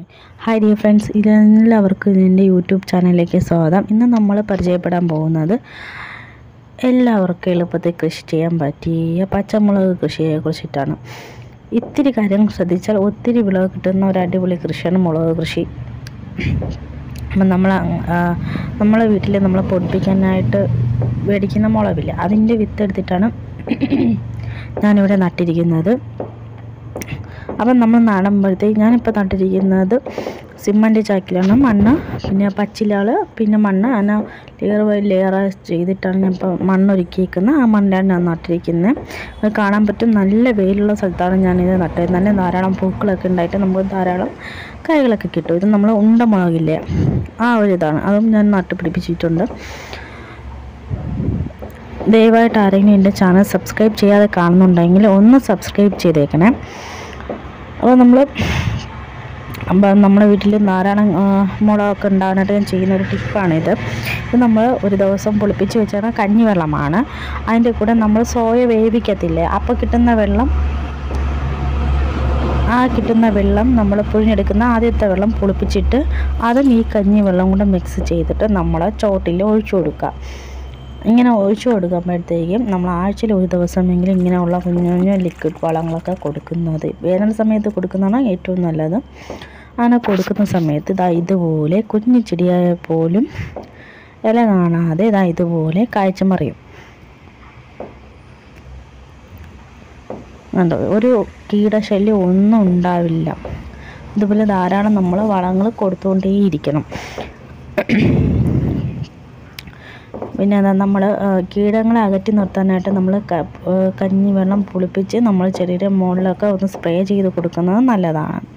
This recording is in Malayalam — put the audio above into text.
ഹായ് ഡിയർ ഫ്രണ്ട്സ് എല്ലാവർക്കും എൻ്റെ യൂട്യൂബ് ചാനലിലേക്ക് സ്വാഗതം ഇന്ന് നമ്മൾ പരിചയപ്പെടാൻ പോകുന്നത് എല്ലാവർക്കും എളുപ്പത്തിൽ കൃഷി ചെയ്യാൻ പറ്റിയ പച്ചമുളക് കൃഷിയെ കുറിച്ചിട്ടാണ് ഇത്തിരി കാര്യങ്ങൾ ശ്രദ്ധിച്ചാൽ ഒത്തിരി വിളവ് കിട്ടുന്ന ഒരു അടിപൊളി കൃഷിയാണ് മുളക് കൃഷി അപ്പം നമ്മൾ നമ്മളെ വീട്ടിൽ നമ്മൾ പൊടിപ്പിക്കാനായിട്ട് മേടിക്കുന്ന മുളകില്ല അതിൻ്റെ വിത്ത് എടുത്തിട്ടാണ് ഞാനിവിടെ നട്ടിരിക്കുന്നത് അപ്പം നമ്മൾ നടുമ്പോഴത്തേക്ക് ഞാനിപ്പോൾ നട്ടിരിക്കുന്നത് സിമ്മൻ്റെ ചാക്കിലാണ് മണ്ണ് പിന്നെ പച്ചിലാൾ പിന്നെ മണ്ണ് അങ്ങനെ ലെയർ ബൈ ലെയർ ചെയ്തിട്ടാണ് ഞാൻ ഇപ്പോൾ മണ്ണൊരുക്കിയിരിക്കുന്നത് ആ മണ്ണിലാണ് ഞാൻ നട്ടിരിക്കുന്നത് അത് കാണാൻ പറ്റും നല്ല വെയിലുള്ള സ്ഥലത്താണ് ഞാനിത് നട്ടത് നല്ല ധാരാളം പൂക്കളൊക്കെ ഉണ്ടായിട്ട് നമുക്ക് ധാരാളം കായ്കളൊക്കെ കിട്ടും ഇത് നമ്മൾ ഉണ്ട മുളകില്ലേ ആ ഒരു ഇതാണ് അതും ഞാൻ നട്ടുപിടിപ്പിച്ചിട്ടുണ്ട് ദയവായിട്ട് ആരെങ്കിലും എൻ്റെ ചാനൽ സബ്സ്ക്രൈബ് ചെയ്യാതെ കാണുന്നുണ്ടെങ്കിൽ ഒന്ന് സബ്സ്ക്രൈബ് ചെയ്തേക്കണേ അപ്പോൾ നമ്മൾ അപ്പം നമ്മുടെ വീട്ടിൽ ധാരാളം മുളകൊക്കെ ഉണ്ടാകാനായിട്ട് ഞാൻ ചെയ്യുന്ന ഒരു ടിപ്പാണിത് ഇത് നമ്മൾ ഒരു ദിവസം പൊളിപ്പിച്ച് വെച്ചാൽ കഞ്ഞിവെള്ളമാണ് അതിൻ്റെ കൂടെ നമ്മൾ സോയ വേവിക്കത്തില്ലേ അപ്പോൾ കിട്ടുന്ന വെള്ളം ആ കിട്ടുന്ന വെള്ളം നമ്മൾ പുഴിഞ്ഞെടുക്കുന്ന ആദ്യത്തെ വെള്ളം പുളിപ്പിച്ചിട്ട് അതും ഈ കഞ്ഞി വെള്ളം കൂടെ മിക്സ് ചെയ്തിട്ട് നമ്മൾ ചോട്ടിൽ ഒഴിച്ചു കൊടുക്കുക ഇങ്ങനെ ഒഴിച്ചു കൊടുക്കുമ്പോഴത്തേക്കും നമ്മൾ ആഴ്ചയിൽ ഒരു ദിവസമെങ്കിലും ഇങ്ങനെയുള്ള കുഞ്ഞു കുഞ്ഞു ലിക്വിഡ് വളങ്ങളൊക്കെ കൊടുക്കുന്നത് വേനൽ സമയത്ത് കൊടുക്കുന്നതാണ് ഏറ്റവും നല്ലത് അങ്ങനെ കൊടുക്കുന്ന സമയത്ത് ഇതാ ഇതുപോലെ കുഞ്ഞു ചെടിയായ പോലും ഇല കാണാതെ ഇതാ ഇതുപോലെ കാഴ്ച മറിയും കണ്ടോ ഒരു കീടശല്യം ഒന്നും ഉണ്ടാവില്ല ഇതുപോലെ ധാരാളം നമ്മൾ വളങ്ങൾ കൊടുത്തുകൊണ്ടേയിരിക്കണം പിന്നെ അതാ നമ്മൾ കീടങ്ങളെ അകറ്റി നിർത്താനായിട്ട് നമ്മൾ കഞ്ഞി വെള്ളം പുളിപ്പിച്ച് നമ്മൾ ചെടിയുടെ മുകളിലൊക്കെ ഒന്ന് സ്പ്രേ ചെയ്ത് കൊടുക്കുന്നത് നല്ലതാണ്